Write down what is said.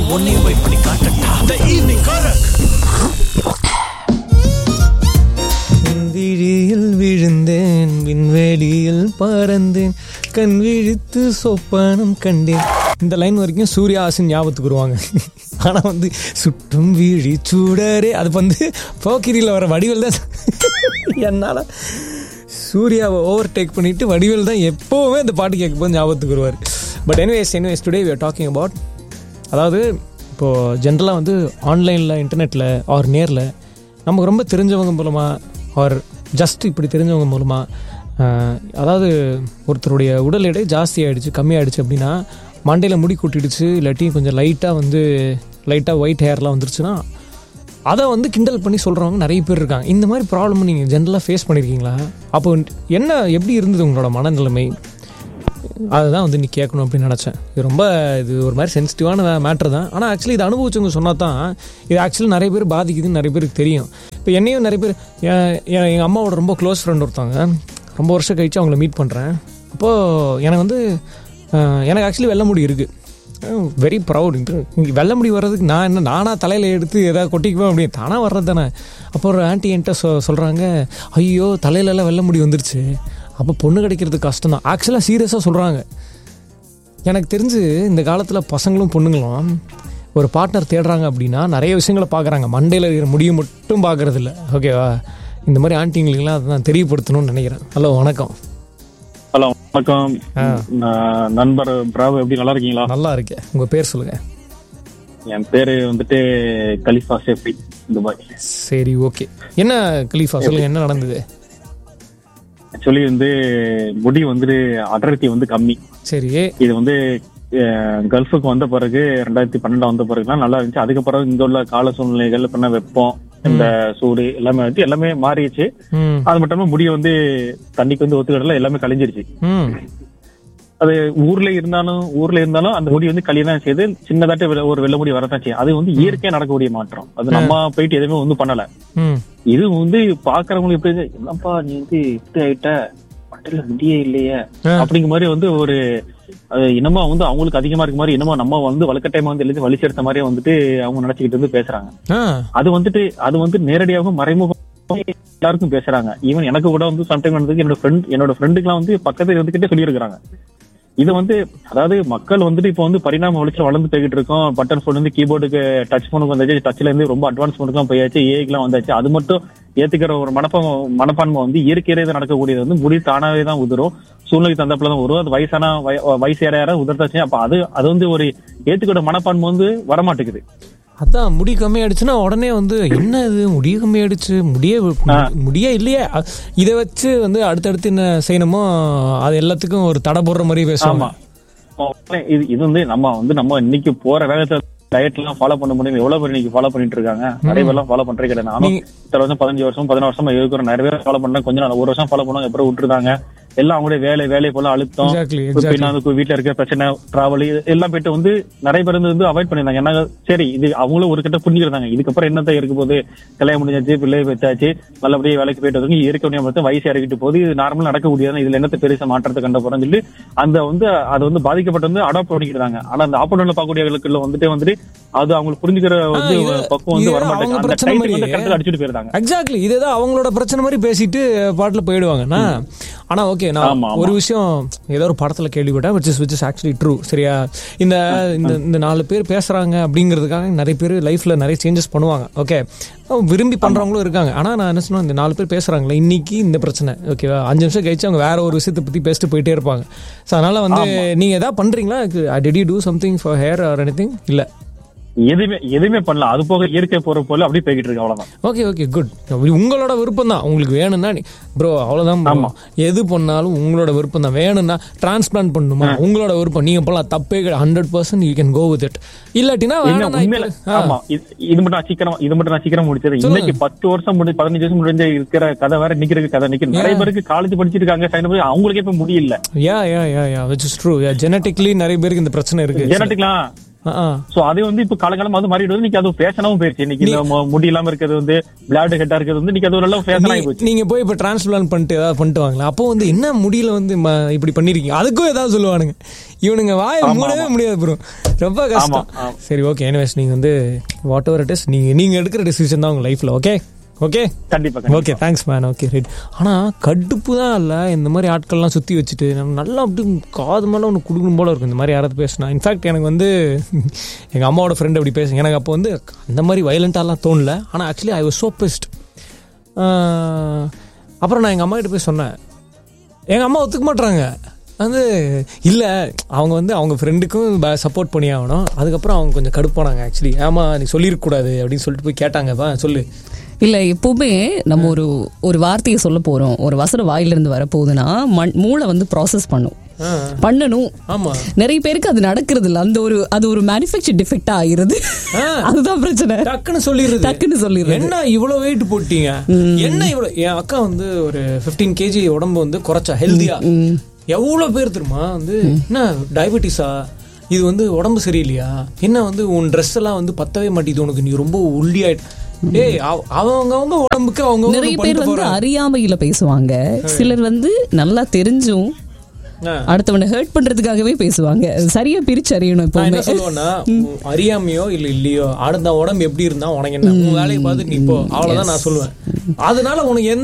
உன்னையும் போய் பண்ணி காட்டட்டா த ஈவினிங் காரக் விழியில் விழுந்தேன் விண்வெளியில் பறந்தேன் கண் விழித்து சொப்பனம் கண்டேன் இந்த லைன் வரைக்கும் சூர்யா ஆசின் ஞாபகத்துக்கு வருவாங்க ஆனால் வந்து சுட்டும் விழி சூடரே அது வந்து போக்கிரியில் வர வடிவேல் தான் என்னால் சூர்யாவை ஓவர் டேக் பண்ணிட்டு வடிவேல் தான் எப்போவுமே இந்த பாட்டு கேட்கும்போது ஞாபகத்துக்கு வருவார் but anyways anyways today we are talking about அதாவது இப்போது ஜென்ரலாக வந்து ஆன்லைனில் இன்டர்நெட்டில் ஆர் நேரில் நமக்கு ரொம்ப தெரிஞ்சவங்க மூலமாக ஆர் ஜஸ்ட் இப்படி தெரிஞ்சவங்க மூலமாக அதாவது ஒருத்தருடைய உடல் எடை ஜாஸ்தி ஆகிடுச்சு கம்மியாயிடுச்சு அப்படின்னா மண்டையில் முடி கொட்டிடுச்சு இல்லாட்டி கொஞ்சம் லைட்டாக வந்து லைட்டாக ஒயிட் ஹேர்லாம் வந்துருச்சுன்னா அதை வந்து கிண்டல் பண்ணி சொல்கிறவங்க நிறைய பேர் இருக்காங்க இந்த மாதிரி ப்ராப்ளம் நீங்கள் ஜென்ரலாக ஃபேஸ் பண்ணியிருக்கீங்களா அப்போ என்ன எப்படி இருந்தது உங்களோட மனநிலைமை அதுதான் வந்து நீ கேட்கணும் அப்படின்னு நினச்சேன் இது ரொம்ப இது ஒரு மாதிரி சென்சிட்டிவான மேட்ரு தான் ஆனால் ஆக்சுவலி இது அனுபவிச்சவங்க சொன்னால் தான் இது ஆக்சுவலி நிறைய பேர் பாதிக்குதுன்னு நிறைய பேருக்கு தெரியும் இப்போ என்னையும் நிறைய பேர் எங்கள் அம்மாவோட ரொம்ப க்ளோஸ் ஃப்ரெண்ட் ஒருத்தவங்க ரொம்ப வருஷம் கழிச்சு அவங்கள மீட் பண்ணுறேன் அப்போது எனக்கு வந்து அஹ், எனக்கு ஆக்சுவலி வெள்ள முடி இருக்குது வெரி ப்ரௌட் இங்கே வெள்ள முடி வர்றதுக்கு நான் என்ன நானாக தலையில் எடுத்து எதாவது கொட்டிக்குவேன் அப்படின்னு தானாக வர்றது தானே அப்போ ஒரு ஆன்ட்டி என்கிட்ட சொ சொல்கிறாங்க ஐயோ தலையிலலாம் வெள்ள முடி வந்துருச்சு அப்போ பொண்ணு கிடைக்கிறது கஷ்டம் தான் ஆக்சுவலாக சீரியஸாக சொல்கிறாங்க எனக்கு தெரிஞ்சு இந்த காலத்தில் பசங்களும் பொண்ணுங்களும் ஒரு பார்ட்னர் தேடுறாங்க அப்படின்னா நிறைய விஷயங்களை பார்க்குறாங்க மண்டையில் இருக்கிற முடியை மட்டும் பார்க்கறது இல்ல ஓகேவா இந்த மாதிரி ஆண்டிங்களுக்கெல்லாம் அதை நான் தெரியப்படுத்தணும்னு நினைக்கிறேன் ஹலோ வணக்கம் ஹலோ வணக்கம் நான் நண்பர் பிராவ் எப்படி நல்லா இருக்கீங்களா நல்லா இருக்கேன் உங்கள் பேர் சொல்லுங்கள் என் பேரு வந்துட்டு கலிஃபா சேஃபி துபாய் சரி ஓகே என்ன கலீஃபா சொல்லுங்கள் என்ன நடந்தது ஆக்சுவலி வந்து முடி வந்துட்டு அடர்த்தி வந்து கம்மி சரி இது வந்து அஹ், கல்ஃபுக்கு வந்த பிறகு ரெண்டாயிரத்தி பன்னெண்டாம் வந்த பிறகுலாம் நல்லா இருந்துச்சு அதுக்கப்புறம் இங்க உள்ள கால சூழ்நிலைகள் பண்ண வெப்பம் இந்த சூடு எல்லாமே வந்து எல்லாமே மாறிடுச்சு ம் அது மட்டும் இல்லாம முடியை வந்து தண்ணிக்கு வந்து ஒத்துக்கிடல எல்லாமே கழிஞ்சிருச்சு ம் அது ஊர்ல இருந்தாலும் ஊர்ல இருந்தாலும் அந்த முடி வந்து கழியதான் செய்யுது சின்னதாட்டு வெள்ள- ஒரு வெள்ள முடி வரதான் செய்யும் அது வந்து இயற்கையா நடக்கக்கூடிய மாற்றம் அது நம்ம போயிட்டு எதுவுமே ஒன்றும் பண்ணல ம் இது வந்து பாக்குறவங்களுக்கு எப்படி இருக்கு, என்னப்பா நீ வந்து இப்படி ஆயிட்ட மண்டல முடியே இல்லையே ஆ. அப்படிங்கிற மாதிரி வந்து ஒரு அது என்னமோ வந்து அவங்களுக்கு அதிகமா இருக்க மாதிரி என்னமோ நம்ம வந்து வலுக்கட்டாயமா வந்து எல்லாத்தையும் வலிச்சு எடுத்த மாதிரியே வந்துட்டு அவங்க நினைச்சுக்கிட்டு வந்து பேசுறாங்க ஆ அது வந்துட்டு அது வந்து நேரடியாகவும் மறைமுகம் எல்லாருக்கும் பேசுறாங்க ஈவன் எனக்கு கூட வந்து சம்டைம் வந்து என்னோட ஃப்ரெண்ட் என்னோட ஃப்ரெண்டுக்குலாம் வந்து பக்கத்துல இருந்துகிட்டே சொல்லியிருக்கிறாங்க இது வந்து அதாவது மக்கள் வந்துட்டு இப்போ வந்து பரிணாம வளர்ச்சி வளர்ந்து போய்கிட்டு இருக்கோம் பட்டன் ஃபோன் வந்து கீபோர்டுக்கு டச் ஃபோனுக்கு வந்தாச்சு டச்ல இருந்து ரொம்ப அட்வான்ஸ் ஃபோனுக்குலாம் போயாச்சு ஏஐக்குலாம் வந்தாச்சு அது மட்டும் ஏத்துக்கிற ஒரு மனப்பான்மை மனப்பான்மை வந்து இயற்கையிலே நடக்கக்கூடியது வந்து முடி தானாவே தான் உதிரும் சூழ்நிலைக்கு தந்தப்பல தான் வரும் அது வயசான வய- வயசு யார யார உதர்த்தாச்சு அப்ப அது அது வந்து ஒரு ஏத்துக்கிற மனப்பான்மை வந்து வரமாட்டேங்குது அதான் முடி கம்மியாயிடுச்சுன்னா உடனே வந்து என்ன இது முடிய கம்மியாயிடுச்சு முடியே முடியே இல்லையே அ- இதை வச்சு வந்து அடுத்தடுத்து என்ன செய்யணுமோ அது எல்லாத்துக்கும் ஒரு தடை போடுற மாதிரி பேசுவாங்க ஆமா. இது இது வந்து நம்ம வந்து நம்ம இன்னைக்கு போற வேகத்துல டயட் எல்லாம் ஃபாலோ பண்ண முடியும் எவ்வளவு பேர் இன்னைக்கு ஃபாலோ பண்ணிட்டு இருக்காங்க நிறைய பேர் எல்லாம் ஃபாலோ பண்றே கிடையாது நானும் நீங்க- இத்தனை வருஷம் பதினஞ்சு வருஷம் பதினாறு வருஷமா இருக்கிறோம் நிறைய பேர் ஃபாலோ பண்ண கொஞ்ச நாள் ஒரு வருஷம் ஃபாலோ பண்ணுவாங்க அப்புறம் விட்டுருந்தாங்க எல்லாம் அவங்களுடைய வேலை வேலை போல அழுத்தம் எக்ஸாக்ட்லி இப்ப எக்ஸாக்ட்லி வந்து வீட்டுல இருக்க பிரச்சனை டிராவல் எல்லாம் போயிட்டு வந்து நிறைய பேர் வந்து அவாய்ட் பண்ணிருந்தாங்க ஏன்னா சரி இது அவங்களும் ஒரு கிட்ட புரிஞ்சுக்கிறாங்க இதுக்கப்புறம் என்னதான் இருக்க போகுது கல்யாணம் முடிஞ்சாச்சு பிள்ளை வச்சாச்சு நல்லபடியா வேலைக்கு போயிட்டு வந்து இயற்கை மட்டும் வயசு இறக்கிட்டு போகுது இது நார்மலா நடக்கக்கூடியது இதுல என்னத்த பெருசா மாற்றத்தை கண்ட போறோம்னு சொல்லி அந்த வந்து அது வந்து பாதிக்கப்பட்டு வந்து அடாப்ட் பண்ணிக்கிறாங்க ஆனா அந்த ஆப்போனன்ட்ல பார்க்கக்கூடியவர்களுக்கு வந்துட்டு வந்துட்டு அது அவங்களுக்கு புரிஞ்சுக்கிற வந்து ஆ, இது- பக்கம் வந்து இது வரமாட்டாங்க அவங்க அந்த பிரச்சனை டைத்துக்கு வந்து மாதிரி. கரெக்டா அடிச்சுட்டு போயிருந்தாங்க எக்ஸாக்ட்லி இதேதான் அவங்களோட பிரச்சனை மாதிரி பேசிட்டு பாட்டில் போயிடுவாங்கண்ணா ஆனா ஓகே நான் ஆமா, ஆமா. ஒரு விஷயம் ஏதோ ஒரு படத்துல கேள்விப்பட்டேன் which is which is actually true சரியா இந்த இந்த இந்த நாலு பேர் பேசுறாங்க அப்படிங்கிறதுக்காக நிறைய பேர் லைஃப்ல நிறைய சேஞ்சஸ் பண்ணுவாங்க ஓகே விரும்பி பண்றவங்களும் இருக்காங்க ஆனா நான் என்ன சொன்னேன் இந்த நாலு பேர் பேசுறாங்களே இன்னைக்கு இந்த பிரச்சனை ஓகேவா அஞ்சு நிமிஷம் கழிச்சு அவங்க வேற ஒரு விஷயத்தை பத்தி பேசிட்டு போயிட்டே இருப்பாங்க ஸோ அதனால வந்து நீங்க ஏதாவது பண்றீங்களா did you do something for hair or any இல்ல எதுவுமே எதுவுமே பண்ணல அது போக இயற்கை போற போல அப்படியே போய்கிட்டு இருக்கு அவ்வளவுதான் ஓகே ஓகே குட் உங்களோட விருப்பம் தான் உங்களுக்கு வேணும்னா ப்ரோ அவ்வளோதான் bro. ஆமா. எது பண்ணாலும் உங்களோட விருப்பம் தான் வேணும்னா டிரான்ஸ்பிளான்ட் பண்ணணுமா உங்களோட விருப்பம் நீங்க பண்ணலாம் தப்பே கிடையாது hundred percent you can go with it இல்லாட்டினா என்ன வேணாம் நான் உண்மையில இப்ப- ஆ. ஆமா இது இது மட்டும் நான் சீக்கிரம் இது மட்டும் நான் சீக்கிரம் முடிச்சது இன்னைக்கு பத்து வருஷம் முடிஞ்சு பதினஞ்சு வருஷம் முடிஞ்ச இருக்கிற கதை வேற நிக்கிற கதை நிக்கிற நிறைய பேருக்கு காலேஜ் படிச்சிருக்காங்க சைன் பண்ணி அவங்களுக்கே இப்ப முடியல yeah yeah yeah yeah which is true yeah genetically நிறைய பேருக்கு இந்த பிரச்சனை இருக்கு ஜெனட்டிக்லாம் ஆ சோ அது வந்து இப்ப காலகாலம் அது மாறிடுது இன்னைக்கு அது ஃபேஷனாவும் போயிருச்சு இன்னைக்கு இந்த மு- முடி இல்லாம இருக்கிறது வந்து பிளாட் ஹெட்டா இருக்கிறது வந்து இன்னைக்கு அது ஒரு ஃபேஷன் ஆகி நீ- போச்சு நீங்க போய் இப்ப டிரான்ஸ்பிளான் பண்ணிட்டு ஏதாவது பண்ணிட்டு வாங்களா அப்போ வந்து என்ன முடியல வந்து ம- இப்படி பண்ணிருக்கீங்க அதுக்கும் ஏதாவது சொல்லுவானுங்க இவனுங்க வாயை மூடவே முடியாது ப்ரோ ரொம்ப கஷ்டம் ஆமா. சரி ஓகே எனிவேஸ் நீங்க வந்து வாட் எவர் இட் இஸ் நீங்க நீங்க எடுக்கிற டிசிஷன் தான் உங்க லைஃப்ல ஓகே ஓகே கண்டிப்பா கண்டிப்பா. Okay thanks man okay right ஆனால் கடுப்பு தான் இல்லை இந்த மாதிரி ஆட்கள்லாம் சுற்றி வச்சுட்டு நம்ம நல்லா அப்படி காது மேலே ஒன்று கொடுக்கணும் போல இருக்கும் இந்த மாதிரி யாராவது பேசினா இன்ஃபேக்ட் எனக்கு வந்து எங்கள் அம்மாவோட ஃப்ரெண்ட் அப்படி பேசுங்க எனக்கு அப்போ வந்து அந்த மாதிரி வயலண்ட்டாலாம் தோணல ஆனால் actually I was so best அப்புறம் நான் எங்கள் அம்மா கிட்ட போய் சொன்னேன் எங்கள் அம்மா ஒத்துக்க மாட்றாங்க வந்து இல்லை அவங்க வந்து அவங்க ஃப்ரெண்டுக்கும் சப்போர்ட் பண்ணி ஆகணும் அதுக்கப்புறம் அவங்க கொஞ்சம் கடுப்பானாங்க ஆக்சுவலி ஆமா நீ சொல்லியிருக்கக்கூடாது அப்படின்னு சொல்லிட்டு போய் கேட்டாங்கப்பா சொல்லு இல்ல எப்பவுமே நம்ம ஒரு ஒரு வார்த்தையை சொல்ல போறோம் ஒரு வசனம் வாயிலிருந்து வரப்போகுதுன்னா மண் மூளை வந்து ப்ராசஸ் பண்ணும் ஆ பண்ணணும் ஆமாம் நிறைய பேருக்கு அது நடக்கிறது இல்ல அந்த ஒரு அது ஒரு மேனுஃபேக்சர் டிஃபெக்டா ஆயிருது ஆ. அதுதான் பிரச்சனை டக்குன்னு சொல்லிடுறது டக்குன்னு சொல்லிடுறது. என்ன இவ்வளவு வெயிட் போட்டீங்க என்ன இவ்வளவு என் அக்கா வந்து ஒரு 15 கேஜி உடம்பு வந்து குறைச்சா ஹெல்தியா எவ்வளவு பேர் தெரியுமா வந்து என்ன டயபெட்டிஸா இது வந்து உடம்பு சரியில்லையா என்ன வந்து உன் ட்ரெஸ் எல்லாம் வந்து பத்தவே மாட்டேங்குது உனக்கு நீ ரொம்ப ஒல்லியாயிட்டு ஏய் அவ- அவங்க அவங்க உடம்புக்கு அவங்க நிறைய பேர் வந்து அறியாமையில பேசுவாங்க சிலர் வந்து நல்லா தெரிஞ்சும் அடுத்தவனை ஹர்ட் பண்றதுக்காகவே பேசுவாங்க அது சரியா பிரிச்சு அறியணும் நான் எப்பவுமே என்ன சொல்லுவேன்னா உன் அறியாமையோ இல்ல இல்லையோ அடுத்த உடம்பு எப்படி இருந்தா உனக்கு என்ன உன் வேலையை பார்த்து நீ போ அவ்வளவுதான் நான் சொல்லுவேன் அதனால உனக்கு எந்த